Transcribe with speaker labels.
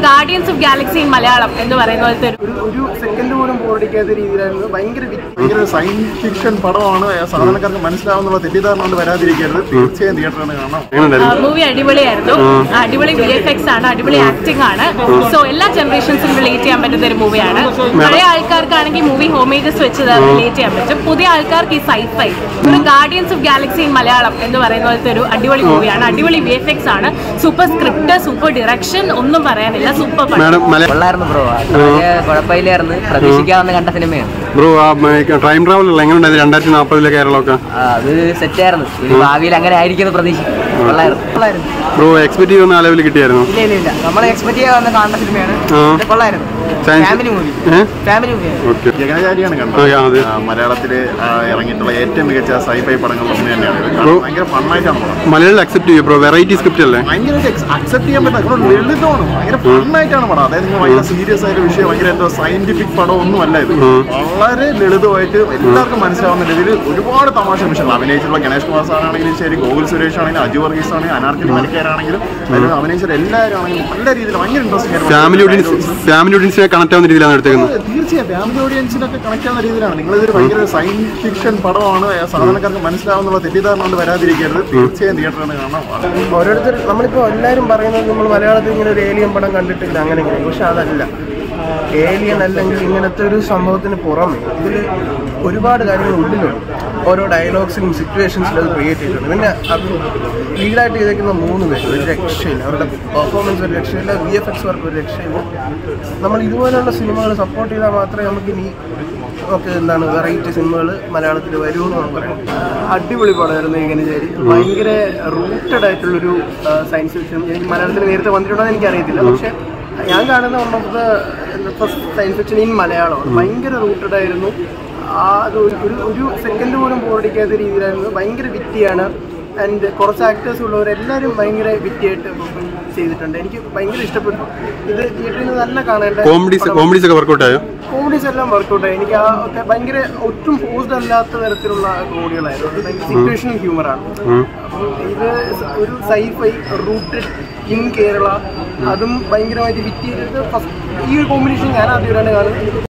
Speaker 1: Guardians of Galaxy in Malayalam എന്ന് പറയുന്ന പോലത്തെ ഒരു
Speaker 2: ഒരു ഒരു സെക്കൻഡ് പോലും ബോറടിക്കാത്ത രീതിയിലായിരുന്നു ഭയങ്കര വി- ഭയങ്കര സയൻസ് ഫിക്ഷൻ പടമാണ് സാധാരണക്കാർക്ക് മനസ്സിലാവുന്നുള്ള തെറ്റിദ്ധാരണ കൊണ്ട് വരാതിരിക്കരുത് തീർച്ചയായും തിയേറ്ററിൽ കാണാം
Speaker 1: മൂവി അടിപൊളിയായിരുന്നു അടിപൊളി വി എഫ് എക്സ് ആണ് അടിപൊളി ആക്ടിംഗ് ആണ് സോ എല്ലാ ജനറേഷൻസിനും റിലേറ്റ് ചെയ്യാൻ പറ്റുന്ന ഒരു മൂവിയാണ് പഴയ ആൾക്കാർക്കാണെങ്കിൽ മൂവി ഹോമേജസ് വെച്ച് റിലേറ്റ് ചെയ്യാൻ പറ്റും പുതിയ ആൾക്കാർക്ക് ഈ സൈഫൈ ഒരു Guardians of Galaxy in Malayalam എന്ന് പറയുന്ന പോലത്തെ ഒരു അടിപൊളി മൂവിയാണ് അടിപൊളി വി എഫ് എക്സ് ആണ് സൂപ്പർ സ്ക്രിപ്റ്റ് സൂപ്പർ ഡിറക്ഷൻ ഒന്നും പറയാനില്ല സൂപ്പർ പടം
Speaker 3: മാഡം മല
Speaker 4: കൊള്ളായിരുന്നു ബ്രോ വലിയ കുഴപ്പമില്ലായിരുന്നു പ്രതീക്ഷിക്കാവുന്ന കണ്ട സിനിമയാണ്
Speaker 3: ബ്രോ ആ ടൈം ട്രാവലർ എങ്ങനെയുണ്ടായിരുന്നു രണ്ടായിരത്തി നാൽപ്പതിലെ കേരളമൊക്കെ
Speaker 4: ആ, അത് സെറ്റായിരുന്നു ഇനി ഭാവിയിൽ അങ്ങനെ ആയിരിക്കും പ്രതീക്ഷിക്കും കൊള്ളായിരുന്നു കൊള്ളായിരുന്നു
Speaker 3: ബ്രോ എക്സ്പെക്ട് ചെയ്യുന്ന ആ ലെവലിൽ കിട്ടിയായിരുന്നു
Speaker 4: ഇല്ല ഇല്ല ഇല്ല നമ്മൾ എക്സ്പെക്ട് ചെയ്യാവുന്ന കാണുന്ന സിനിമയാണ്
Speaker 3: ആ.
Speaker 4: ഇത് കൊള്ളായിരുന്നു
Speaker 3: Science-
Speaker 4: family movie
Speaker 3: a
Speaker 4: family മൂവിയാണ്
Speaker 3: ഓക്കെ
Speaker 2: ജഗനാചാരിയാണ്
Speaker 3: ആ,
Speaker 2: കണ്ടത്
Speaker 3: അതെ.
Speaker 2: ആ, മലയാളത്തില് ആ, ഇറങ്ങിയിട്ടുള്ള ഏറ്റവും മികച്ച സൈഫൈ പടങ്ങളിൽ ഒന്ന് തന്നെയാണ് ഇത് കാരണം ഭയങ്കര ഫണ്ണായിട്ടാണ് പടം
Speaker 3: മലയാളം അക്സെപ്റ്റ് ചെയ്യും ബ്രോ വെറൈറ്റി സ്ക്രിപ്റ്റ് അല്ലേ
Speaker 2: ഭയങ്കരമായിട്ട് അക്സെപ്റ്റ് ചെയ്യാൻ പറ്റുന്ന ഇവിടെ ലളിതമാണ് ഭയങ്കര ഫണ്ണായിട്ടാണ് പടം അതായത് നിങ്ങൾ ഭയങ്കര സീരിയസ് ആയ വിഷയം ഭയങ്കര എന്തോ സയന്റിഫിക് പടം ഒന്നും അല്ല ഇത് വളരെ ലളിതമായിട്ട് എല്ലാവർക്കും മനസ്സിലാവുന്ന രീതിയിൽ ഒരുപാട് തമാശ നിമിഷങ്ങൾ അഭിനയിച്ചിട്ടുള്ള ഗണേഷ് കുമാർ സാറാണെങ്കിലും ശരി ഗോകുൽ സുരേഷ് ആണെങ്കിലും അജു വർഗീസ് ആണെങ്കിലും അനാർക്കലി മണിക്കാരാണെങ്കിലും അതിൽ അഭിനയിച്ച എല്ലാവരും ആണെങ്കിലും നല്ല രീതിയിൽ ഭയങ്കര ഇൻട്രസ്റ്റിംഗ്
Speaker 3: ഫാമിലി ഓഡിയൻസ് ഫാമിലി ഓഡിയൻസിനെ കണക്ട് ആവുന്ന രീതിയിലാണ് എടുത്തേക്കുന്നത്
Speaker 2: തീർച്ചയായും ഫാമിലി ഓഡിയൻസിനൊക്കെ കണക്ട് ആവുന്ന രീതിയിലാണ് നിങ്ങളിതൊരു ഭയങ്കര സയൻസ് ഫിക്ഷൻ പടമാണ് സാധാരണക്കാർക്ക് മനസ്സിലാവുന്നുള്ള തെറ്റിദ്ധാരണ കൊണ്ട് വരാതിരിക്കരുത് തീർച്ചയായും തിയേറ്ററിൽ കാണാം ഓരോരുത്തർ നമ്മളിപ്പോൾ എല്ലാവരും പറയുന്നത് നമ്മൾ മലയാളത്തിൽ ഇങ്ങനെ ഒരു ഏലിയൻ പടം കണ്ടിട്ടില്ല അങ്ങനെ ഇങ്ങനെ പക്ഷെ അതല്ല ഏലിയൻ അല്ലെങ്കിൽ ഇങ്ങനത്തെ ഒരു സംഭവത്തിന് പുറമെ ഇതിൽ ഒരുപാട് കാര്യങ്ങൾ ഉള്ളിലുണ്ട് ഓരോ ഡയലോഗ്സിലും സിറ്റുവേഷൻസിലും അത് ക്രിയേറ്റ് ചെയ്തിട്ടുണ്ട് പിന്നെ അത് ലീഡായിട്ട് ചെയ്തേക്കുന്ന മൂന്ന് പേര് ഒരു രക്ഷയില്ല അവരുടെ പെർഫോമൻസ് ഒരു രക്ഷയില്ല വി എഫ് എക്സ് വർക്ക് ഒരു രക്ഷയില്ല നമ്മൾ ഇതുപോലെയുള്ള സിനിമകൾ സപ്പോർട്ട് ചെയ്താൽ മാത്രമേ നമുക്ക് ഇനി ഒക്കെ എന്താണ് വെറൈറ്റി സിനിമകൾ മലയാളത്തിൽ വരൂ എന്ന് പറയാം അടിപൊളി പടമായിരുന്നു ഇങ്ങനെചേരി ഭയങ്കര റൂട്ടഡ് ആയിട്ടുള്ളൊരു സയൻസ് ഫിക്ഷൻ എനിക്ക് മലയാളത്തിൽ നേരത്തെ വന്നിട്ടുണ്ടോ എന്ന് എനിക്കറിയത്തില്ല പക്ഷേ ഞാൻ കാണുന്ന one of the first science fiction in Malayalam ഭയങ്കര റൂട്ടഡ് ആയിരുന്നു ആ അത് ഒരു ഒരു- ഒരു സെക്കൻഡ് പോലും ബോറടിക്കാത്ത രീതിയിലായിരുന്നു ഭയങ്കര വിറ്റിയാണ് ആൻഡ് കുറച്ച് ആക്ടേഴ്സ് ഉള്ളവരെല്ലാവരും ഭയങ്കര വിറ്റിയായിട്ട് ചെയ്തിട്ടുണ്ട് എനിക്ക് ഭയങ്കര ഇഷ്ടപ്പെട്ടു ഇത് തിയേറ്ററിൽ നിന്ന് തന്നെ കാണേണ്ട
Speaker 3: കോമഡീസ്
Speaker 2: പടം.
Speaker 3: കോമഡീസ് ഒക്കെ വർക്കൗട്ട് ആയോ
Speaker 2: കോമഡീസ് എല്ലാം വർക്കൗട്ട് ആയി എനിക്ക് ആ ഒക്കെ ഭയങ്കര ഒട്ടും ഫോഴ്സ്ഡ് അല്ലാത്ത തരത്തിലുള്ള കോമഡികളായിരുന്നു ഭയങ്കര സിറ്റുവേഷണൽ ഹ്യൂമറാണ് അപ്പം ഇത് ഒരു സൈഫൈ റൂട്ടഡ് ഇൻ കേരള അതും ഭയങ്കരമായിട്ട് വിറ്റ് ചെയ്തിട്ട് ഫസ്റ്റ് ഈ ഒരു കോമ്പിനേഷൻ ഞാൻ ആദ്യമായിട്ടാണ് കാണുന്നത്